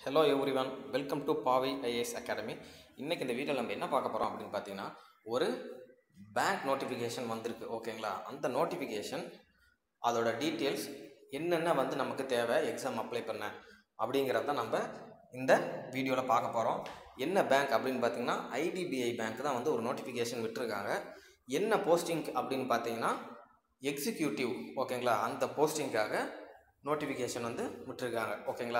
hello everyone welcome to Paavai IAS academy இன்றைக்கி இந்த வீடியோவில் நம்ம என்ன பார்க்க போகிறோம் அப்படின்னு பார்த்தீங்கன்னா ஒரு பேங்க் நோட்டிஃபிகேஷன் வந்திருக்கு ஓகேங்களா அந்த நோட்டிஃபிகேஷன் அதோட டீட்டெயில்ஸ் என்னென்ன வந்து நமக்கு தேவை எக்ஸாம் அப்ளை பண்ண அப்படிங்கிறத நம்ம இந்த வீடியோவில் பார்க்க போகிறோம் என்ன பேங்க் அப்படின்னு பார்த்தீங்கன்னா ஐடிபிஐ பேங்க் தான் வந்து ஒரு நோட்டிஃபிகேஷன் விட்டுருக்காங்க என்ன போஸ்டிங் அப்படின்னு பார்த்தீங்கன்னா எக்ஸிக்யூட்டிவ் ஓகேங்களா அந்த போஸ்டிங்காக நோட்டிஃபிகேஷன் வந்து விட்டுருக்காங்க ஓகேங்களா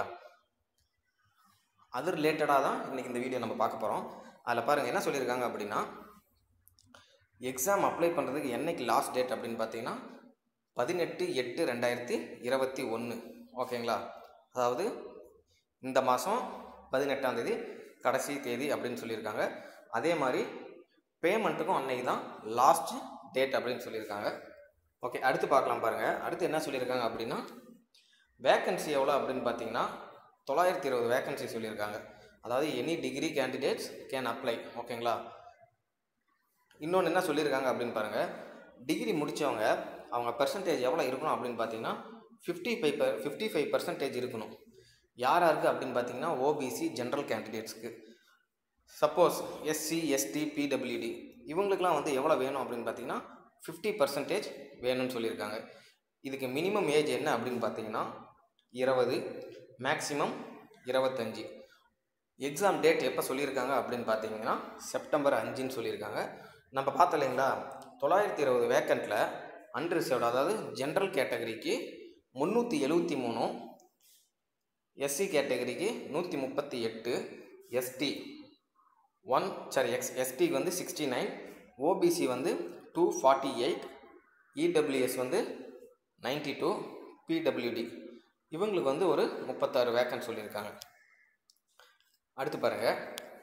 அது ரிலேட்டடாக தான் இன்றைக்கி இந்த வீடியோ நம்ம பார்க்க போகிறோம் அதில் பாருங்கள் என்ன சொல்லியிருக்காங்க அப்படின்னா எக்ஸாம் அப்ளை பண்ணுறதுக்கு என்னைக்கு லாஸ்ட் டேட் அப்படின்னு பார்த்தீங்கன்னா பதினெட்டு எட்டு ரெண்டாயிரத்தி இருபத்தி ஒன்று ஓகேங்களா அதாவது இந்த மாதம் பதினெட்டாம் தேதி கடைசி தேதி அப்படின்னு சொல்லியிருக்காங்க அதே மாதிரி பேமெண்ட்டுக்கும் அன்னைக்கு தான் லாஸ்ட் டேட் அப்படின்னு சொல்லியிருக்காங்க ஓகே அடுத்து பார்க்கலாம் பாருங்கள் அடுத்து என்ன சொல்லியிருக்காங்க அப்படின்னா வேக்கன்சி எவ்வளோ அப்படின்னு பார்த்தீங்கன்னா தொள்ளாயிரத்தி இருபது வேக்கன்சி சொல்லியிருக்காங்க அதாவது any degree candidates can apply ஓகேங்களா இன்னொன்று என்ன சொல்லியிருக்காங்க அப்படின்னு பாருங்கள் டிகிரி முடித்தவங்க அவங்க பர்சன்டேஜ் எவ்வளோ இருக்கணும் அப்படின்னு பார்த்தீங்கன்னா fifty five per fifty five percentage இருக்கணும் யார் யாருக்கு அப்படின்னு பார்த்தீங்கன்னா ஓபிசி ஜென்ரல் கேண்டிடேட்ஸ்க்கு சப்போஸ் எஸ்சி எஸ்டி பிடபிள்யூடி இவங்களுக்குலாம் வந்து எவ்வளோ வேணும் அப்படின்னு பார்த்தீங்கன்னா ஃபிஃப்டி பர்சன்டேஜ் வேணும்னு சொல்லியிருக்காங்க இதுக்கு மினிமம் ஏஜ் என்ன அப்படின்னு பார்த்தீங்கன்னா இருபது மேக்ஸிமம் இருபத்தஞ்சி எக்ஸாம் டேட் எப்போ சொல்லியிருக்காங்க அப்படின்னு பார்த்தீங்கன்னா செப்டம்பர் அஞ்சுன்னு சொல்லியிருக்காங்க நம்ம பார்த்தோம் இல்லைங்களா தொள்ளாயிரத்தி இருபது வேக்கண்ட்டில் அன்ரிசர்வ்டு அதாவது ஜென்ரல் கேட்டகரிக்கு முந்நூற்றி எழுபத்தி மூணும் எஸ்சி கேட்டகரிக்கு நூற்றி முப்பத்தி எட்டு எஸ்டி ஒன் சாரி எக்ஸ் எஸ்டிக்கு வந்து சிக்ஸ்டி நைன் ஓபிசி வந்து டூ ஃபார்ட்டி எயிட் இடபிள்யூஎஸ் வந்து நைன்டி டூ பிடபிள்யூடி இவங்களுக்கு வந்து ஒரு முப்பத்தாறு வேக்கன்ட் சொல்லியிருக்காங்க அடுத்து பாருங்கள்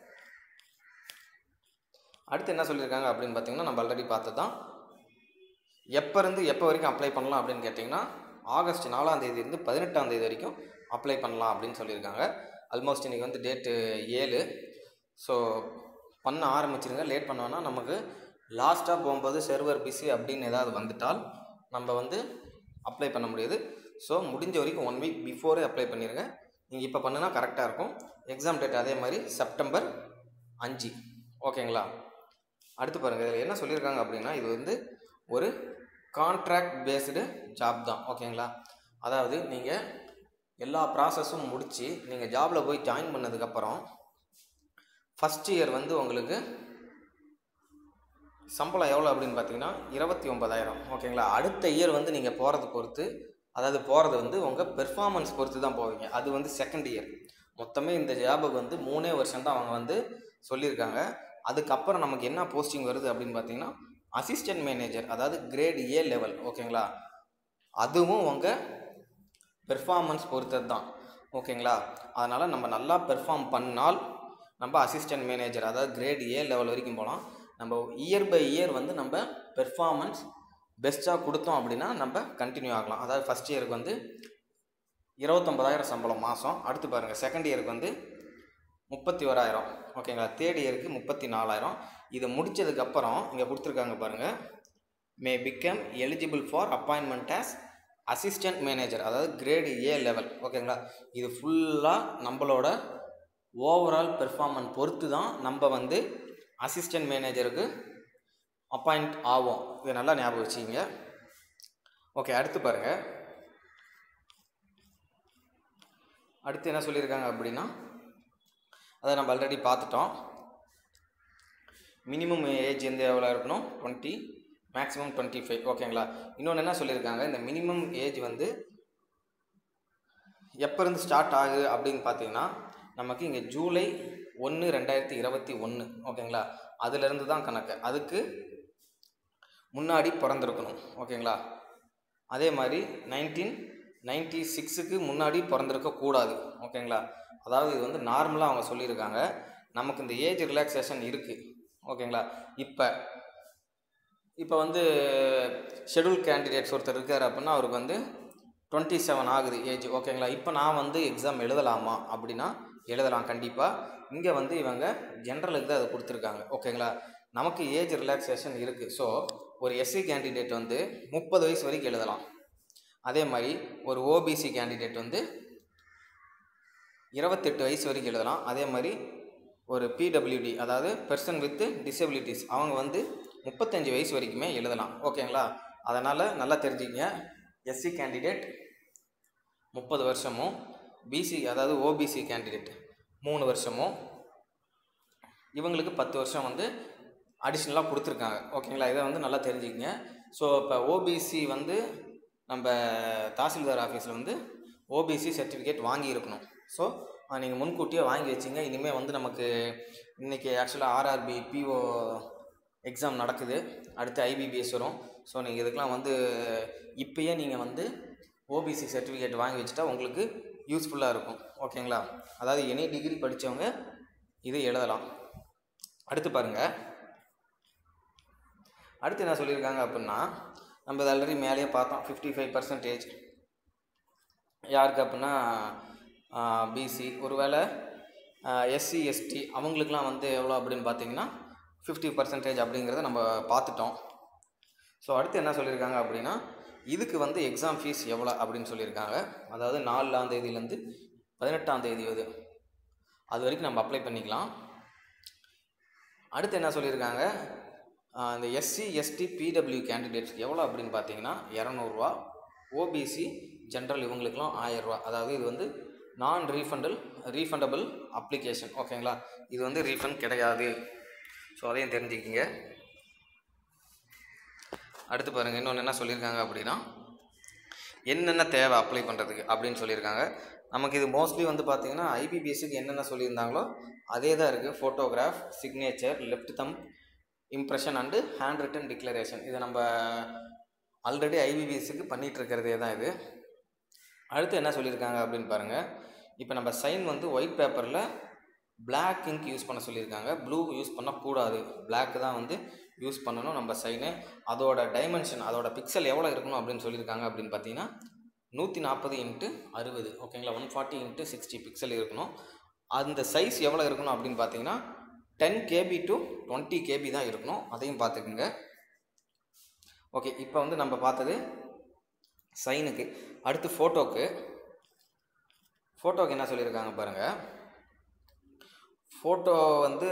அடுத்து என்ன சொல்லியிருக்காங்க அப்படின்னு பார்த்தீங்கன்னா நம்ம ஆல்ரெடி பார்த்து தான் எப்போ இருந்து எப்போ வரைக்கும் அப்ளை பண்ணலாம் அப்படின்னு கேட்டிங்கன்னா ஆகஸ்ட் நாலாம் தேதியிலேருந்து பதினெட்டாம் தேதி வரைக்கும் அப்ளை பண்ணலாம் அப்படின்னு சொல்லியிருக்காங்க ஆல்மோஸ்ட் இன்றைக்கி வந்து டேட்டு ஏழு ஸோ பண்ண ஆரம்பிச்சிருங்க லேட் பண்ணோன்னா நமக்கு லாஸ்ட்டாக போகும்போது சர்வர் பிஸி அப்படின்னு ஏதாவது வந்துட்டால் நம்ம வந்து அப்ளை பண்ண முடியாது ஸோ முடிஞ்ச வரைக்கும் ஒன் வீக் பிஃபோரே அப்ளை பண்ணிடுங்க நீங்கள் இப்போ பண்ணுனா கரெக்டாக இருக்கும் எக்ஸாம் டேட் அதே மாதிரி செப்டம்பர் அஞ்சு ஓகேங்களா அடுத்து பாருங்கள் இதில் என்ன சொல்லியிருக்காங்க அப்படின்னா இது வந்து ஒரு கான்ட்ராக்ட் பேஸ்டு ஜாப் தான் ஓகேங்களா அதாவது நீங்கள் எல்லா ப்ராசஸும் முடித்து நீங்கள் ஜாபில் போய் ஜாயின் பண்ணதுக்கப்புறம் ஃபஸ்ட் இயர் வந்து உங்களுக்கு சம்பளம் எவ்வளோ அப்படின்னு பார்த்தீங்கன்னா இருபத்தி ஒன்பதாயிரம் ஓகேங்களா அடுத்த இயர் வந்து நீங்கள் போகிறத பொறுத்து அதாவது போகிறது வந்து உங்கள் பெர்ஃபார்மன்ஸ் பொறுத்து தான் போவீங்க அது வந்து செகண்ட் இயர் மொத்தமே இந்த ஜாபுக்கு வந்து மூணே வருஷம் தான் அவங்க வந்து சொல்லியிருக்காங்க அதுக்கப்புறம் நமக்கு என்ன போஸ்டிங் வருது அப்படின்னு பார்த்தீங்கன்னா அசிஸ்டன்ட் மேனேஜர் அதாவது கிரேட் ஏ லெவல் ஓகேங்களா அதுவும் உங்கள் பெர்ஃபார்மன்ஸ் பொறுத்தது தான் ஓகேங்களா அதனால் நம்ம நல்லா பெர்ஃபார்ம் பண்ணால் நம்ம அசிஸ்டன்ட் மேனேஜர் அதாவது கிரேட் ஏ லெவல் வரைக்கும் போகலாம் நம்ம இயர் பை இயர் வந்து நம்ம பெர்ஃபார்மன்ஸ் பெஸ்ட்டாக கொடுத்தோம் அப்படின்னா நம்ம கண்டினியூ ஆகலாம் அதாவது ஃபஸ்ட் இயருக்கு வந்து இருபத்தொம்பதாயிரம் சம்பளம் மாதம் அடுத்து பாருங்கள் செகண்ட் இயருக்கு வந்து முப்பத்தி ஓராயிரம் ஓகேங்களா தேர்ட் இயருக்கு முப்பத்தி நாலாயிரம் இதை முடித்ததுக்கப்புறம் இங்கே கொடுத்துருக்காங்க பாருங்கள் may become eligible for appointment as assistant manager அதாவது கிரேடு ஏ லெவல் ஓகேங்களா இது ஃபுல்லாக நம்மளோட ஓவரால் பெர்ஃபார்மன்ஸ் பொறுத்து தான் நம்ம வந்து அசிஸ்டன்ட் மேனேஜருக்கு அப்பாயிண்ட் ஆகும் இதை நல்லா ஞாபகம் வச்சுக்கிங்க ஓகே அடுத்து பாருங்கள் அடுத்து என்ன சொல்லியிருக்காங்க அப்படின்னா அதை நம்ம ஆல்ரெடி பார்த்துட்டோம் மினிமம் ஏஜ் எந்த எவ்வளோ இருக்கணும் டுவெண்ட்டி மேக்ஸிமம் டுவெண்ட்டி ஃபைவ் ஓகேங்களா இன்னொன்று என்ன சொல்லியிருக்காங்க இந்த மினிமம் ஏஜ் வந்து எப்போ இருந்து ஸ்டார்ட் ஆகுது அப்படின்னு பார்த்தீங்கன்னா நமக்கு இங்கே ஜூலை ஒன்று ரெண்டாயிரத்தி இருபத்தி ஒன்று ஓகேங்களா அதுலேருந்து தான் கணக்கு அதுக்கு முன்னாடி பிறந்திருக்கணும் ஓகேங்களா அதே மாதிரி நைன்டீன் நைன்டி சிக்ஸுக்கு முன்னாடி பிறந்திருக்கக்கூடாது ஓகேங்களா அதாவது இது வந்து நார்மலாக அவங்க சொல்லியிருக்காங்க நமக்கு இந்த ஏஜ் ரிலாக்ஸேஷன் இருக்குது ஓகேங்களா இப்போ இப்போ வந்து ஷெடியூல் கேண்டிடேட்ஸ் ஒருத்தர் இருக்கார் அப்படின்னா அவருக்கு வந்து டுவெண்ட்டி செவன் ஆகுது ஏஜ் ஓகேங்களா இப்போ நான் வந்து எக்ஸாம் எழுதலாமா அப்படின்னா எழுதலாம் கண்டிப்பாக இங்கே வந்து இவங்க ஜென்ரலுக்கு தான் அதை கொடுத்துருக்காங்க ஓகேங்களா நமக்கு ஏஜ் ரிலாக்ஸேஷன் இருக்குது ஸோ ஒரு எஸ்சி கேண்டிடேட் வந்து முப்பது வயசு வரைக்கும் எழுதலாம் அதே மாதிரி ஒரு ஓபிசி கேண்டிடேட் வந்து இருபத்தெட்டு வயசு வரைக்கும் எழுதலாம் அதே மாதிரி ஒரு பிடபிள்யூடி அதாவது பெர்சன் வித் டிசபிலிட்டிஸ் அவங்க வந்து முப்பத்தஞ்சு வயசு வரைக்குமே எழுதலாம் ஓகேங்களா அதனால் நல்லா தெரிஞ்சுக்கங்க எஸ்சி கேண்டிடேட் முப்பது வருஷமும் பிசி அதாவது ஓபிசி கேண்டிடேட் மூணு வருஷமும் இவங்களுக்கு பத்து வருஷம் வந்து அடிஷ்னலாக கொடுத்துருக்காங்க ஓகேங்களா இதை வந்து நல்லா தெரிஞ்சுக்கங்க ஸோ இப்போ ஓபிசி வந்து நம்ம தாசில்தார் ஆஃபீஸில் வந்து ஓபிசி சர்டிஃபிகேட் வாங்கி இருக்கணும் ஸோ நீங்கள் முன்கூட்டியே வாங்கி வச்சிங்க இனிமேல் வந்து நமக்கு இன்றைக்கி ஆக்சுவலாக ஆர்ஆர்பி பிஓ எக்ஸாம் நடக்குது அடுத்து ஐபிபிஎஸ் வரும் ஸோ நீங்கள் இதுக்கெலாம் வந்து இப்போயே நீங்கள் வந்து ஓபிசி சர்டிஃபிகேட் வாங்கி வச்சுட்டா உங்களுக்கு யூஸ்ஃபுல்லாக இருக்கும் ஓகேங்களா அதாவது எனி டிகிரி படித்தவங்க இது எழுதலாம் அடுத்து பாருங்கள் அடுத்து என்ன சொல்லியிருக்காங்க அப்படின்னா நம்ம இது ஆல்ரெடி மேலேயே பார்த்தோம் ஃபிஃப்டி ஃபைவ் பர்சன்டேஜ் யாருக்கு அப்படின்னா பிசி ஒருவேளை எஸ்சி எஸ்டி அவங்களுக்குலாம் வந்து எவ்வளோ அப்படின்னு பார்த்தீங்கன்னா ஃபிஃப்டி பர்சன்டேஜ் அப்படிங்கிறத நம்ம பார்த்துட்டோம் ஸோ அடுத்து என்ன சொல்லியிருக்காங்க அப்படின்னா இதுக்கு வந்து எக்ஸாம் ஃபீஸ் எவ்வளோ அப்படின்னு சொல்லியிருக்காங்க அதாவது நாலாம் தேதியிலேருந்து பதினெட்டாம் தேதி அது அது வரைக்கும் நம்ம அப்ளை பண்ணிக்கலாம் அடுத்து என்ன சொல்லியிருக்காங்க ஆஹ் இந்த எஸ்சி எஸ்டி பிடபிள்யூ கேண்டிடேட்ஸ்க்கு எவ்வளோ அப்படின்னு பார்த்தீங்கன்னா இரநூறுவா ஓபிசி ஜென்ரல் இவங்களுக்குலாம் ஆயரூவா அதாவது இது வந்து நான் ரீஃபண்டல் ரீஃபண்டபிள் அப்ளிகேஷன் ஓகேங்களா இது வந்து ரீஃபண்ட் கிடையாது ஸோ அதையும் தெரிஞ்சுக்கிங்க அடுத்து பாருங்கள் இன்னொன்று என்ன சொல்லியிருக்காங்க அப்படின்னா என்னென்ன தேவை அப்ளை பண்ணுறதுக்கு அப்படின்னு சொல்லியிருக்காங்க நமக்கு இது மோஸ்ட்லி வந்து பார்த்தீங்கன்னா ஐபிபிஎஸ்சிக்கு என்னென்ன சொல்லியிருந்தாங்களோ அதே தான் இருக்குது photograph signature left thumb impression and hand written declaration இதை நம்ம ஆல்ரெடி ஐபிபிஎஸ்சிக்கு பண்ணிகிட்டு இருக்கிறதே தான் இது அடுத்து என்ன சொல்லியிருக்காங்க அப்படின்னு பாருங்கள் இப்போ நம்ம சைன் வந்து ஒயிட் பேப்பரில் Black இங்க் யூஸ் பண்ண சொல்லியிருக்காங்க ப்ளூ யூஸ் பண்ணக்கூடாது Black தான் வந்து யூஸ் பண்ணணும் நம்ம சைனு அதோட டைமென்ஷன் அதோட பிக்சல் எவ்வளோ இருக்கணும் அப்படின்னு சொல்லியிருக்காங்க அப்படின்னு பார்த்தீங்கன்னா நூற்றி நாற்பது இன்ட்டு அறுபது ஓகேங்களா one forty into sixty pixel இருக்கணும் அந்த சைஸ் எவ்வளோ இருக்கணும் அப்படின்னு பார்த்தீங்கன்னா ten KB to twenty KB தான் இருக்கணும் அதையும் பார்த்துக்குங்க ஓகே இப்போ வந்து நம்ம பார்த்தது சைனுக்கு அடுத்து ஃபோட்டோக்கு ஃபோட்டோக்கு என்ன சொல்லியிருக்காங்க பாருங்கள் ஃபோட்டோ வந்து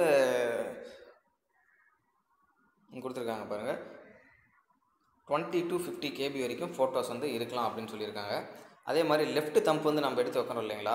இங்க கொடுத்துருக்காங்க பாருங்கள் டுவெண்ட்டி டு ஃபிஃப்டி கேபி வரைக்கும் ஃபோட்டோஸ் வந்து இருக்கலாம் அப்படின்னு சொல்லியிருக்காங்க அதே மாதிரி லெஃப்ட் தம்ப் வந்து நம்ம எடுத்து வைக்கணும் இல்லைங்களா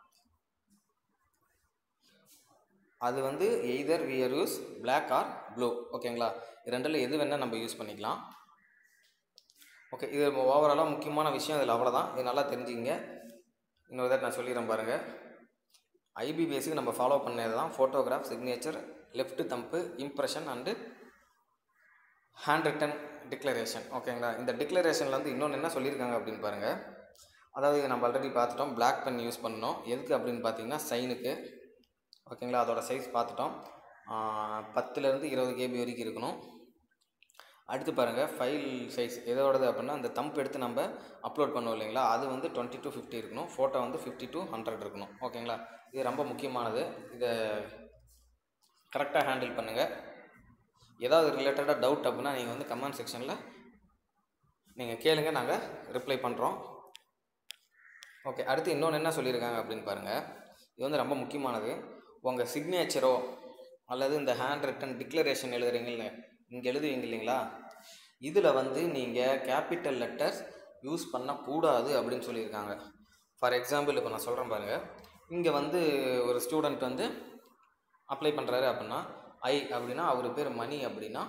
அது வந்து either wear use Black or blue ஓகேங்களா இது ரெண்டில் எது வேணால் நம்ம யூஸ் பண்ணிக்கலாம் ஓகே இது ஓவராலாக முக்கியமான விஷயம் இதில் அவ்வளோதான் இது நல்லா தெரிஞ்சுங்க இன்னொரு தடவை நான் சொல்லிடுறேன் பாருங்கள் ஐபிபிஎஸ்க்கு நம்ம ஃபாலோ பண்ணது தான் photograph signature left thumb impression and hand written declaration ஓகேங்களா இந்த டிக்ளரேஷனில் வந்து இன்னொன்று என்ன சொல்லியிருக்காங்க அப்படின்னு பாருங்கள் அதாவது இது நம்ம ஆல்ரெடி பார்த்துட்டோம் Black பென் யூஸ் பண்ணோம் எதுக்கு அப்படின்னு பார்த்தீங்கன்னா சைனுக்கு ஓகேங்களா அதோட சைஸ் பார்த்துட்டோம் பத்துலேருந்து இருபது கேபி வரைக்கும் இருக்கணும் அடுத்து பாருங்கள் ஃபைல் சைஸ் எதோடது அப்படின்னா அந்த தம்ப் எடுத்து நம்ம அப்லோட் பண்ணுவோம் இல்லைங்களா அது வந்து டுவெண்ட்டி டு ஃபிஃப்டி இருக்கணும் ஃபோட்டோ வந்து ஃபிஃப்டி டு ஹண்ட்ரட் இருக்கணும் ஓகேங்களா இது ரொம்ப முக்கியமானது இதை கரெக்டாக ஹேண்டில் பண்ணுங்கள் ஏதாவது ரிலேட்டடாக டவுட் அப்படின்னா நீங்கள் வந்து கமெண்ட் செக்ஷனில் நீங்கள் கேளுங்க நாங்கள் ரிப்ளை பண்ணுறோம் ஓகே அடுத்து இன்னொன்று என்ன சொல்லியிருக்காங்க அப்படின்னு பாருங்கள் இது வந்து ரொம்ப முக்கியமானது உங்கள் சிக்னேச்சரோ அல்லது இந்த ஹேண்ட் ரிட்டன் டிக்ளரேஷன் எழுதுறீங்கல்ல இங்கே எழுதுவீங்க இல்லைங்களா இதில் வந்து நீங்கள் கேபிட்டல் லெட்டர்ஸ் யூஸ் பண்ணக்கூடாது அப்படின்னு சொல்லியிருக்காங்க ஃபார் எக்ஸாம்பிள் இப்போ நான் சொல்கிறேன் பாருங்கள் இங்கே வந்து ஒரு ஸ்டூடெண்ட் வந்து அப்ளை பண்ணுறாரு அப்படின்னா ஐ அப்படின்னா அவர் பேர் மணி அப்படின்னா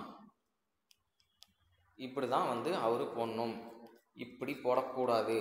இப்படி தான் வந்து அவர் போடணும் இப்படி போடக்கூடாது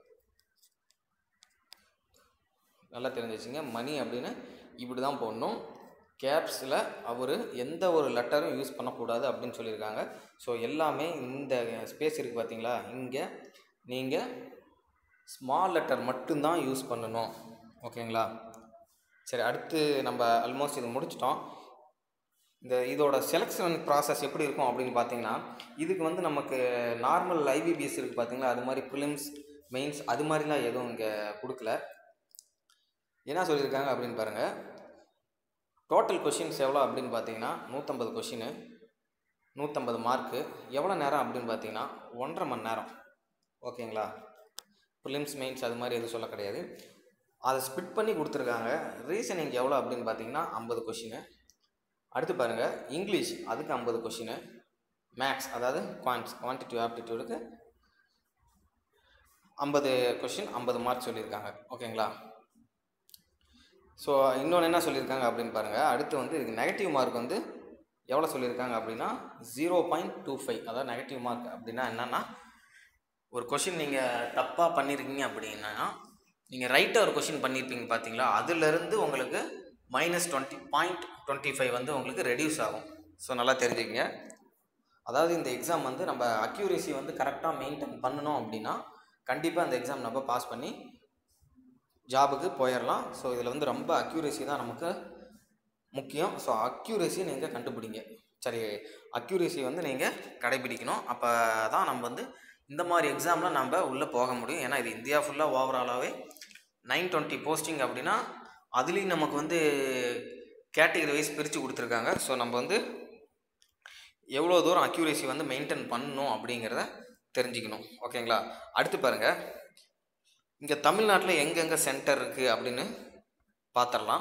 நல்லா தெரிஞ்சு வச்சுங்க மணி அப்படின்னு இப்படி தான் போடணும் கேப்ஸில் அவர் எந்த ஒரு லெட்டரும் யூஸ் பண்ணக்கூடாது அப்படின்னு சொல்லியிருக்காங்க ஸோ எல்லாமே இந்த ஸ்பேஸ் இருக்குது பார்த்தீங்களா இங்கே நீங்கள் ஸ்மால் லெட்டர் மட்டும்தான் யூஸ் பண்ணணும் ஓகேங்களா சரி அடுத்து நம்ம ஆல்மோஸ்ட் இது முடிச்சிட்டோம் இந்த இதோட செலெக்ஷன் ப்ராசஸ் எப்படி இருக்கும் அப்படின்னு பார்த்தீங்கன்னா இதுக்கு வந்து நமக்கு நார்மல் ஐபிபிஎஸ் இருக்குது பார்த்தீங்களா அது மாதிரி ப்ரிலிம்ஸ் மெயின்ஸ் அது மாதிரிலாம் எதுவும் இங்கே கொடுக்கல என்ன சொல்லியிருக்காங்க அப்படின்னு பாருங்கள் டோட்டல் கொஷின்ஸ் எவ்வளோ அப்படின்னு பார்த்தீங்கன்னா நூற்றம்பது கொஷினு நூற்றம்பது மார்க்கு எவ்வளோ நேரம் அப்படின்னு பார்த்தீங்கன்னா ஒன்றரை மணி நேரம் ஓகேங்களா ப்ரிலிம்ஸ் மெயின்ஸ் அது மாதிரி எதுவும் சொல்ல கிடையாது அதை ஸ்பிட் பண்ணி கொடுத்துருக்காங்க ரீசனிங் எவ்வளோ அப்படின்னு பார்த்தீங்கன்னா ஐம்பது கொஷினு அடுத்து பாருங்கள் இங்கிலீஷ் அதுக்கு ஐம்பது கொஷினு மேக்ஸ் அதாவது குவான்ஸ் குவான்டிட்டிவ் ஆப்டிடியூடுக்கு ஐம்பது கொஷின் ஐம்பது மார்க் சொல்லியிருக்காங்க ஓகேங்களா ஸோ இன்னொன்று என்ன சொல்லியிருக்காங்க அப்படின்னு பாருங்கள் அடுத்து வந்து இதுக்கு நெகட்டிவ் மார்க் வந்து எவ்வளோ சொல்லியிருக்காங்க அப்படின்னா ஜீரோ பாயிண்ட் டூ ஃபைவ் அதாவது நெகட்டிவ் மார்க் அப்படின்னா என்னென்னா ஒரு கொஷின் நீங்கள் தப்பாக பண்ணியிருக்கீங்க அப்படின்னா நீங்கள் ரைட்டாக ஒரு கொஷின் பண்ணியிருப்பீங்க பார்த்தீங்களா அதுலேருந்து உங்களுக்கு minus twenty point twenty five வந்து உங்களுக்கு ரெடியூஸ் ஆகும் ஸோ நல்லா தெரிஞ்சுக்கங்க அதாவது இந்த எக்ஸாம் வந்து நம்ம அக்யூரேசி வந்து கரெக்டாக மெயின்டைன் பண்ணணும் அப்படின்னா கண்டிப்பாக அந்த எக்ஸாம் நம்ம பாஸ் பண்ணி ஜாபுக்கு போயிடலாம் ஸோ இதில் வந்து ரொம்ப அக்யூரேசி தான் நமக்கு முக்கியம் ஸோ அக்யூரேசி நீங்கள் கண்டுபிடிங்க சரி அக்யூரேசி வந்து நீங்கள் கடைபிடிக்கணும் அப்போ தான் நம்ம வந்து இந்த மாதிரி எக்ஸாமில் நம்ம உள்ளே போக முடியும் ஏன்னா இது இந்தியா ஃபுல்லாக ஓவராலாகவே நைன் டுவெண்ட்டி போஸ்டிங் அப்படின்னா அதுலேயும் நமக்கு வந்து கேட்டகரி வைஸ் பிரித்து கொடுத்துருக்காங்க ஸோ நம்ம வந்து எவ்வளோ தூரம் அக்யூரேசி வந்து மெயின்டைன் பண்ணணும் அப்படிங்கிறத தெரிஞ்சுக்கணும் ஓகேங்களா அடுத்து பாருங்கள் இங்கே தமிழ்நாட்டில் எங்கெங்கே சென்டர் இருக்குது அப்படின்னு பார்த்துடலாம்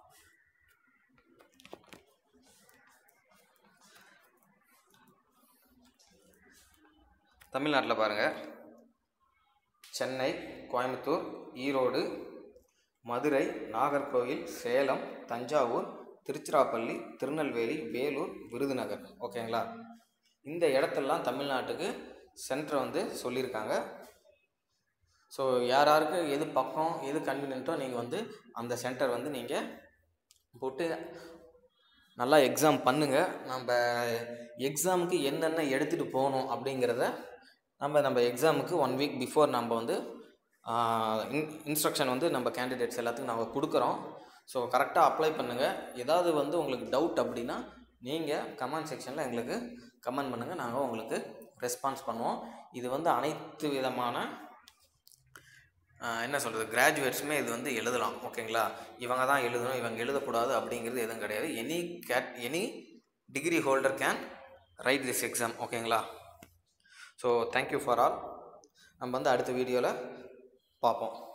தமிழ்நாட்டில் பாருங்கள் சென்னை கோயம்புத்தூர் ஈரோடு மதுரை நாகர்கோவில் சேலம் தஞ்சாவூர் திருச்சிராப்பள்ளி திருநெல்வேலி வேலூர் விருதுநகர் ஓகேங்களா இந்த இடத்தெல்லாம் தமிழ்நாட்டுக்கு சென்டர் வந்து சொல்லியிருக்காங்க ஸோ யார் யாருக்கு எது பக்கம் எது கன்வீனியன்ட்டோ நீங்கள் வந்து அந்த சென்டர் வந்து நீங்கள் போட்டு நல்லா எக்ஸாம் பண்ணுங்கள் நம்ம எக்ஸாமுக்கு என்னென்ன எடுத்துகிட்டு போகணும் அப்படிங்கிறத நம்ம நம்ம எக்ஸாமுக்கு ஒன் வீக் பிஃபோர் நம்ம வந்து இன் இன்ஸ்ட்ரக்ஷன் வந்து நம்ம கேண்டிடேட்ஸ் எல்லாத்துக்கும் நம்ம கொடுக்குறோம் ஸோ கரெக்டாக அப்ளை பண்ணுங்கள் ஏதாவது வந்து உங்களுக்கு டவுட் அப்படின்னா நீங்கள் கமெண்ட் செக்ஷனில் எங்களுக்கு கமெண்ட் பண்ணுங்கள் நாங்கள் உங்களுக்கு ரெஸ்பான்ஸ் பண்ணுவோம் இது வந்து அனைத்து விதமான ஆஹ் என்ன சொல்கிறது கிராஜுவேட்ஸுமே இது வந்து எழுதலாம் ஓகேங்களா இவங்க தான் எழுதணும் இவங்க எழுதக்கூடாது அப்படிங்கிறது எதுவும் கிடையாது எனி கேட் any degree holder can write this exam ஓகேங்களா ஸோ தேங்க்யூ ஃபார் ஆல் நம்ம வந்து அடுத்த வீடியோவில் பார்ப்போம்